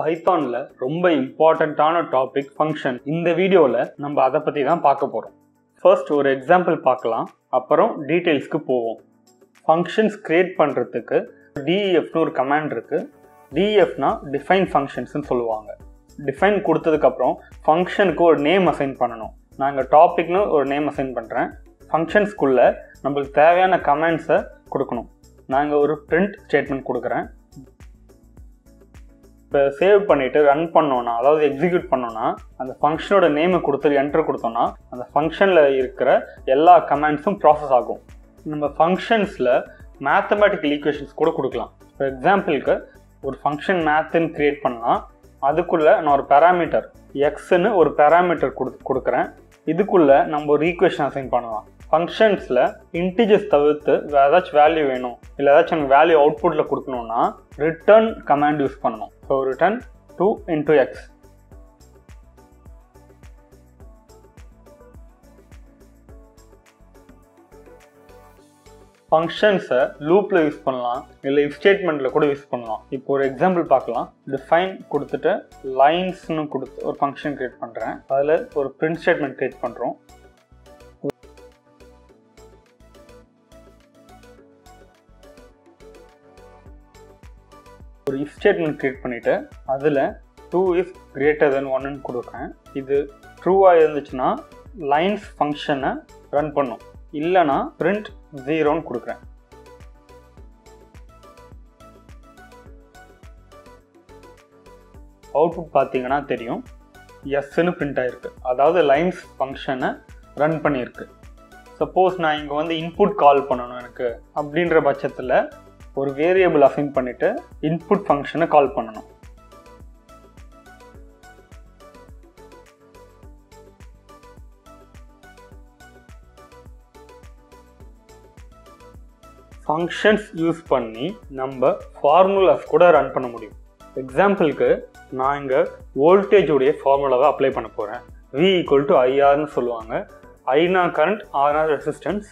பைத்தானில் ரொம்ப இம்பார்ட்டண்ட்டான topic function இந்த வீடியோவில் நம்ம அதை பற்றி தான் பார்க்க போகிறோம் ஃபர்ஸ்ட் ஒரு எக்ஸாம்பிள் பார்க்கலாம் அப்புறம் டீட்டெயில்ஸ்க்கு போவோம் ஃபங்க்ஷன்ஸ் க்ரியேட் பண்ணுறதுக்கு டிஇஎஃப்னு ஒரு கமாண்ட் இருக்குது டிஇஎஃப்னா டிஃபைன் ஃபங்க்ஷன்ஸ்னு சொல்லுவாங்க டிஃபைன் கொடுத்ததுக்கப்புறம் ஃபங்க்ஷனுக்கு ஒரு நேம் அசைன் பண்ணணும் நான் இங்கே டாபிக்னு ஒரு நேம் அசைன் பண்ணுறேன் ஃபங்க்ஷன்ஸ்குள்ளே நம்மளுக்கு தேவையான கமெண்ட்ஸை கொடுக்கணும் நான் இங்கே ஒரு பிரிண்ட் ஸ்டேட்மெண்ட் கொடுக்குறேன் இப்போ சேவ் பண்ணிவிட்டு ரன் பண்ணோன்னா அதாவது எக்ஸிக்யூட் பண்ணோன்னா அந்த ஃபங்க்ஷனோட நேமை கொடுத்து என்டர் கொடுத்தோன்னா அந்த ஃபங்க்ஷனில் இருக்கிற எல்லா கமெண்ட்ஸும் ப்ராசஸ் ஆகும் நம்ம ஃபங்க்ஷன்ஸில் மேத்தமேட்டிக்கல் ஈக்குவேஷன்ஸ் கூட கொடுக்கலாம் ஃபார் எக்ஸாம்பிளுக்கு ஒரு ஃபங்க்ஷன் மேத்துன்னு க்ரியேட் பண்ணலாம் அதுக்குள்ளே நான் ஒரு பேராமீட்டர் எக்ஸ்ன்னு ஒரு பேராமீட்டர் கொடு கொடுக்குறேன் இதுக்குள்ளே நம்ம ஒரு ஈக்குவேஷன் அசைன் பண்ணலாம் ஃபங்க்ஷன்ஸில் இன்டிஜர்ஸ் தவிர்த்து வேறு ஏதாச்சும் வேல்யூ வேணும் இல்லை ஏதாச்சும் எனக்கு வேல்யூ அவுட்புட்டில் கொடுக்கணும்னா ரிட்டர்ன் கமாண்ட் யூஸ் பண்ணணும் so return two into X ஃபங்க்ஷன்ஸை லூப்பில் யூஸ் பண்ணலாம் இல்லை இஃப் ஸ்டேட்மெண்ட்டில் கூட யூஸ் பண்ணலாம் இப்போ ஒரு எக்ஸாம்பிள் பார்க்கலாம் டிஃபைன் கொடுத்துட்டு லைன்ஸ்னு கொடுத்து ஒரு ஃபங்க்ஷன் க்ரியேட் பண்ணுறேன் அதில் ஒரு பிரிண்ட் ஸ்டேட்மெண்ட் க்ரியேட் பண்ணுறோம் ஒரு இஃப் ஸ்டேட்மெண்ட் க்ரியேட் பண்ணிவிட்டு அதில் டூ இஸ் கிரேட்டர் தென் ஒன்னு கொடுக்குறேன் இது ட்ரூவாக இருந்துச்சுன்னா லைன்ஸ் ஃபங்க்ஷனை ரன் பண்ணும் இல்லைனா பிரிண்ட் ஜீரோன்னு கொடுக்குறேன் அவுட்புட் பார்த்தீங்கன்னா தெரியும் எஸ்ன்னு பிரிண்ட் ஆகிருக்கு அதாவது லைன்ஸ் ஃபங்க்ஷனை ரன் பண்ணியிருக்கு சப்போஸ் நான் இங்கே வந்து இன்புட் கால் பண்ணணும் எனக்கு அப்படின்ற பட்சத்தில் ஒரு வேரியபிள் அசைன் பண்ணிவிட்டு இன்புட் ஃபங்க்ஷனை கால் பண்ணணும் ஃபங்க்ஷன்ஸ் யூஸ் பண்ணி நம்ம ஃபார்முலாஸ் கூட ரன் பண்ண முடியும் எக்ஸாம்பிளுக்கு நான் இங்கே வோல்டேஜுடைய ஃபார்முலாவை அப்ளை பண்ண போகிறேன் வி ஈக்குவல் டு ஐஆர்னு சொல்லுவாங்க ஐனா கரண்ட் ஆர்ஆர் ரெசிஸ்டன்ஸ்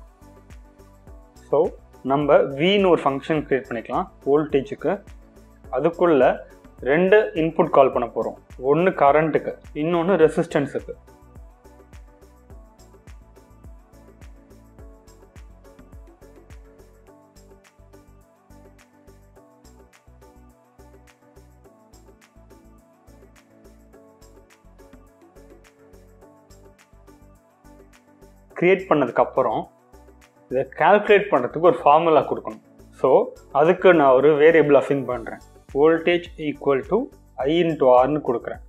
ஸோ நம்ம வின்னு ஒரு ஃபங்க்ஷன் க்ரியேட் பண்ணிக்கலாம் வோல்டேஜுக்கு அதுக்குள்ளே ரெண்டு இன்புட் கால் பண்ண போகிறோம் ஒன்று கரண்ட்டுக்கு இன்னொன்று ரெசிஸ்டன்ஸுக்கு க்ரியேட் பண்ணதுக்கப்புறம் இதை கால்குலேட் பண்ணுறதுக்கு ஒரு ஃபார்முலா கொடுக்கணும் ஸோ அதுக்கு நான் ஒரு வேரியபிள் அசைன் பண்ணுறேன் voltage equal to I into ஆர்னு கொடுக்குறேன்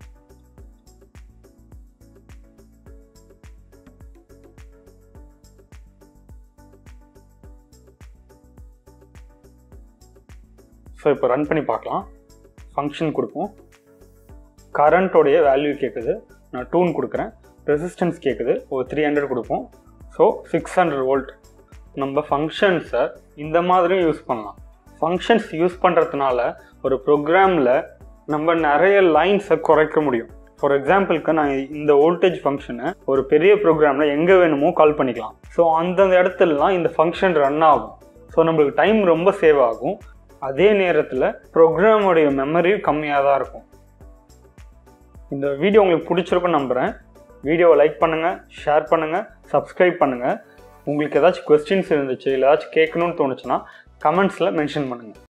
ஸோ இப்போ ரன் பண்ணி பார்க்கலாம் ஃபங்க்ஷன் கொடுப்போம் கரண்ட்டோடைய வேல்யூ கேட்குது நான் டூன் கொடுக்குறேன் ரெசிஸ்டன்ஸ் கேட்குது ஒரு த்ரீ ஹண்ட்ரட் கொடுப்போம் ஸோ சிக்ஸ் ஹண்ட்ரட் வோல்ட் நம்ம ஃபங்க்ஷன்ஸை இந்த மாதிரியும் யூஸ் பண்ணலாம் ஃபங்க்ஷன்ஸ் யூஸ் பண்ணுறதுனால ஒரு ப்ரோக்ராமில் நம்ம நிறைய லைன்ஸை குறைக்க முடியும் ஃபார் எக்ஸாம்பிளுக்கு நான் இந்த வோல்டேஜ் ஃபங்க்ஷனை ஒரு பெரிய ப்ரோக்ராமில் எங்கே வேணுமோ கால் பண்ணிக்கலாம் ஸோ அந்தந்த இடத்துலலாம் இந்த ஃபங்க்ஷன் ரன் ஆகும் ஸோ நம்மளுக்கு டைம் ரொம்ப சேவ் ஆகும் அதே நேரத்தில் ப்ரோக்ராமோடைய மெமரியும் கம்மியாக தான் இருக்கும் இந்த வீடியோ உங்களுக்கு பிடிச்சிருக்குன்னு நம்புகிறேன் வீடியோவை லைக் பண்ணுங்கள் ஷேர் பண்ணுங்கள் சப்ஸ்கிரைப் பண்ணுங்கள் உங்களுக்கு ஏதாச்சும் கொஸ்டின்ஸ் இருந்துச்சு இல்லை ஏதாச்சும் கேட்கணும்னு தோணுச்சுன்னா கமெண்ட்ஸில் மென்ஷன் பண்ணுங்கள்